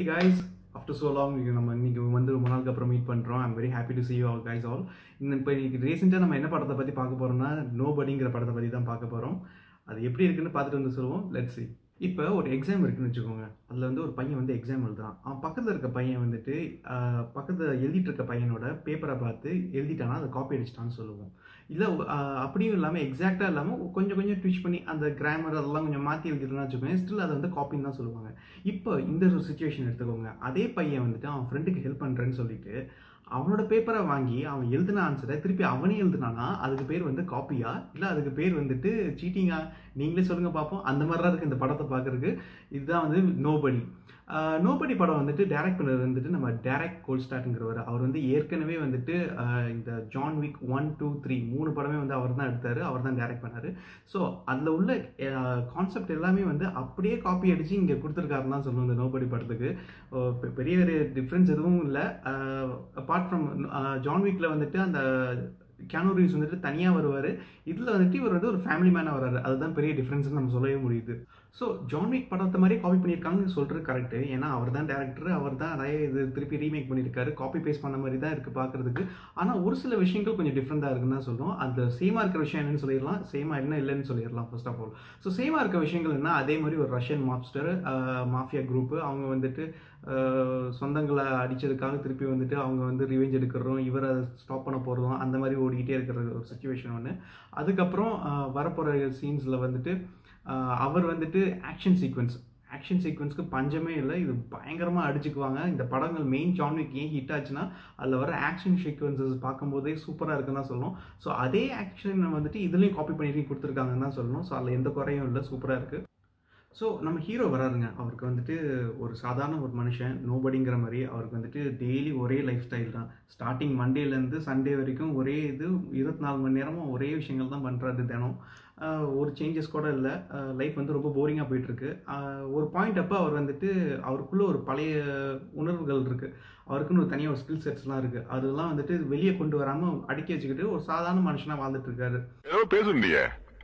guys after so long நம்ம இன்னைக்கு வந்து ரொம்ப நாளுக்கு அப்புறம் மீட் பண்ணுறோம் I'm very happy to see you all guys all இந்த இப்போ இன்னைக்கு ரீசெண்டாக நம்ம என்ன படத்தை பற்றி பார்க்க போகிறோம்னா நோ படிங்கிற படத்தை பற்றி தான் பார்க்க போகிறோம் அது எப்படி இருக்குன்னு பார்த்துட்டு வந்து சொல்லுவோம் லெட்ஸ் see இப்போ ஒரு எக்ஸாம் இருக்குன்னு வச்சுக்கோங்க அதில் வந்து ஒரு பையன் வந்து எக்ஸாம் எழுதுறான் அவன் பக்கத்தில் இருக்க பையன் வந்துட்டு ஆஹ், பக்கத்துல எழுதிட்டு இருக்க பையனோட பேப்பரை பார்த்து எழுதிட்டானா அதை காப்பி அடிச்சிட்டான்னு சொல்லுவோம் இல்லை அப்படியும் இல்லாமல் எக்ஸாக்டாக இல்லாமல் கொஞ்சம் கொஞ்சம் ட்விச் பண்ணி அந்த கிராமர் அதெல்லாம் கொஞ்சம் மாற்றி எழுதிட்டுனா வச்சுக்கோங்க ஸ்டில் அதை வந்து காப்பின்னு தான் சொல்லுவாங்க இப்போ இந்த ஒரு சுச்சுவேஷன் எடுத்துக்கோங்க அதே பையன் வந்துட்டு அவன் ஃப்ரெண்டுக்கு ஹெல்ப் பண்ணுறேன்னு சொல்லிட்டு அவனோட பேப்பரை வாங்கி அவன் எழுதின ஆன்சரை திருப்பி அவனே எழுதுனானா அதுக்கு பேர் வந்து காப்பியா இல்லை அதுக்கு பேர் வந்துட்டு சீட்டிங்கா நீங்களே சொல்லுங்க பார்ப்போம் அந்த மாதிரி தான் இருக்குது இந்த படத்தை பார்க்கறதுக்கு இதுதான் வந்து நோபடி நோபடி படம் வந்துட்டு டைரக்ட் பண்ணது வந்துட்டு நம்ம டேரக்ட் கோல்ஸ்டாட்ங்கிறவர் அவர் வந்து ஏற்கனவே வந்துட்டு ஆஹ் இந்த John Wick one two three மூணு படமே வந்து அவர் தான் எடுத்தார் அவர் தான் டைரக்ட் பண்ணார் ஸோ அதில் உள்ள கான்செப்ட் எல்லாமே வந்து அப்படியே காப்பி அடித்து இங்கே கொடுத்துருக்காருன்னு தான் சொல்லுவோம் இந்த நோபடி படத்துக்கு அஹ் பெ- பெரிய ஒரு டிஃப்ரென்ஸ் எதுவும் இல்லை அப்பார்ட் ஃப்ரம் ஜான் வீக்கில் வந்துட்டு அந்த கேனோ ரீவ்ஸ் வந்துட்டு தனியாக வருவார் இதில் வந்துட்டு இவர் வந்து ஒரு ஃபேமிலி மேனாக வர்றாரு அதுதான் பெரிய டிஃப்ரென்ஸ்னு நம்ம சொல்லவே முடியுது ஸோ ஜான் வீக் படத்தை மாதிரி காப்பி பண்ணியிருக்காங்கன்னு சொல்கிறது கரெக்டு ஏன்னா அவர் தான் டேரக்டர் அவர் தான் நிறைய இது திருப்பி ரீமேக் பண்ணியிருக்காரு காப்பி பேஸ்ட் பண்ண மாதிரி தான் இருக்குது பார்க்குறதுக்கு ஆனால் ஒரு சில விஷயங்கள் கொஞ்சம் டிஃப்ரெண்ட்டாக இருக்குன்னு தான் சொல்லுவோம் அந்த சேமாக இருக்கிற விஷயம் என்னன்னு சொல்லிடலாம் சேமாக என்ன இல்லைன்னு சொல்லிடலாம் ஃபர்ஸ்ட் ஆஃப் ஆல் ஸோ சேமாக இருக்க விஷயங்கள் என்ன அதே மாதிரி ஒரு ரஷ்யன் மாப்ஸ்டர் மாஃபியா குரூப்பு அவங்க வந்துட்டு ஆஹ், சொந்தங்களை அடிச்சதுக்காக திருப்பி வந்துட்டு அவங்க வந்து ரிவெஞ்ச் எடுக்கிறதும் இவரை ஸ்டாப் பண்ண போகிறதும் அந்த மாதிரி ஓடிக்கிட்டே இருக்கிற ஒரு சுச்சுவேஷன் ஒன்று அதுக்கப்புறம் ஆஹ், வரப்போகிற சீன்ஸில் வந்துட்டு ஆஹ், அவர் வந்துட்டு ஆக்ஷன் சீக்வன்ஸ் ஆக்ஷன் சீக்வன்ஸ்க்கு பஞ்சமே இல்லை இது பயங்கரமாக அடிச்சுக்குவாங்க இந்த படங்கள் மெயின் ஜான்விக் ஏன் ஹிட் ஆச்சுன்னா அதில் வர ஆக்ஷன் சீக்வன்சஸ் பார்க்கும்போதே சூப்பராக இருக்குன்னு தான் சொல்லணும் ஸோ அதே ஆக்ஷன் வந்துட்டு இதுலேயும் காப்பி பண்ணி கொடுத்துருக்காங்கன்னு தான் சொல்லணும் ஸோ அதில் எந்த குறையும் இல்லை சூப்பராக இருக்குது ஸோ நம்ம ஹீரோ வராருங்க அவருக்கு வந்துட்டு ஒரு சாதாரண ஒரு மனுஷன் நோபடிங்கிற மாதிரி அவருக்கு வந்துட்டு டெய்லி ஒரே லைஃப் ஸ்டைல் தான் ஸ்டார்டிங் மண்டேலேருந்து சண்டே வரைக்கும் ஒரே இது இருபத்தி நாலு மணி நேரமும் ஒரே விஷயங்கள் தான் பண்ணுறாரு தினம் ஆஹ் ஒரு சேஞ்சஸ் கூட இல்லை லைஃப் வந்து ரொம்ப போரிங்காக போயிட்டுருக்கு ஒரு பாயிண்ட் அப்போ அவர் வந்துட்டு அவருக்குள்ளே ஒரு பழைய உணர்வுகள் இருக்குது அவருக்குன்னு ஒரு தனியாக ஒரு ஸ்கில் செட்ஸ்லாம் இருக்குது அதெல்லாம் வந்துட்டு வெளியே கொண்டு வராமல் அடக்கி வச்சுக்கிட்டு ஒரு சாதாரண மனுஷனாக வாழ்ந்துட்டு இருக்காரு ஏதோ பேசுண்டிய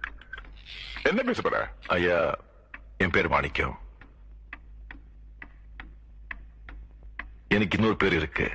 என்ன பேச போற ஐயா என் பேர் மாணிக்கம் எனக்கு இன்னொரு பேர் இருக்கு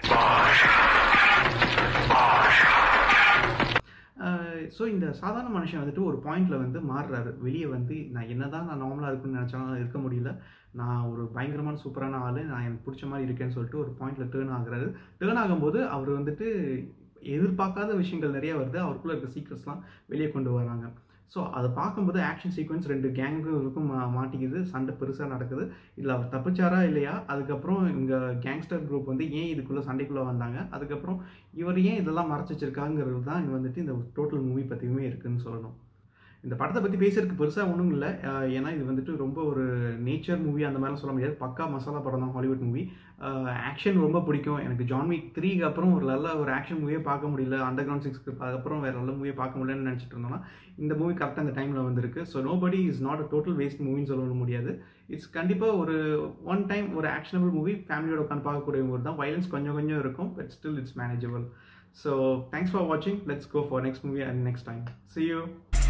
ஸோ இந்த சாதாரண மனுஷன் வந்துட்டு ஒரு பாயிண்ட்ல வந்து மாறுறாரு வெளியே வந்து நான் என்னதான் நான் நார்மலாக இருக்குன்னு நினச்சாலும் இருக்க முடியல நான் ஒரு பயங்கரமான சூப்பரான ஆள் நான் எனக்கு பிடிச்ச மாதிரி இருக்கேன்னு சொல்லிட்டு ஒரு பாயிண்ட்ல டேர்ன் ஆகுறாரு டேர்ன் ஆகும்போது அவர் வந்துட்டு எதிர்பார்க்காத விஷயங்கள் நிறைய வருது அவருக்குள்ள இருக்க சீக்ரெட்ஸ்லாம் வெளியே கொண்டு வராங்க ஸோ அதை பார்க்கும்போது ஆக்ஷன் சீக்வன்ஸ் ரெண்டு கேங்குக்கும் மா மாட்டிக்குது சண்டை பெருசாக நடக்குது இதில் அவர் தப்பிச்சாரா இல்லையா அதுக்கப்புறம் இங்கே கேங்ஸ்டர் குரூப் வந்து ஏன் இதுக்குள்ளே சண்டைக்குள்ளே வந்தாங்க அதுக்கப்புறம் இவர் ஏன் இதெல்லாம் மறைச்சு வச்சிருக்காங்கிறது தான் இது வந்துட்டு இந்த டோட்டல் மூவி பற்றியுமே இருக்குன்னு சொல்லணும் இந்த படத்தை பற்றி பேசுறதுக்கு பெருசாக ஒன்றும் இல்லை அஹ் ஏன்னா இது வந்துட்டு ரொம்ப ஒரு நேச்சர் மூவி அந்த மாதிரிலாம் சொல்ல முடியாது பக்கா மசாலா படம் தான் ஹாலிவுட் மூவி ஆக்ஷன் ரொம்ப பிடிக்கும் எனக்கு ஜான் வீக் த்ரீக்கு அப்புறம் ஒரு நல்ல ஒரு ஆக்ஷன் மூவியே பார்க்க முடியல அண்டர் கிரவுண்ட் சிக்ஸ்க்கு அப்புறம் வேறு நல்ல மூவியை பார்க்க முடியலன்னு நினச்சிட்டு இருந்தோம்னா இந்த மூவி கரெக்டாக இந்த டைமில் வந்திருக்கு so nobody is not a total waste மூவின்னு சொல்ல முடியாது இட்ஸ் கண்டிப்பாக ஒரு ஒன் டைம் ஒரு ஆக்ஷனபிள் மூவி ஃபேமிலியோட உட்காந்து பார்க்கக்கூடிய மூவி தான் வைலன்ஸ் கொஞ்சம் கொஞ்சம் இருக்கும் but still it's manageable so thanks for வாட்சிங் let's go for next movie and next time see you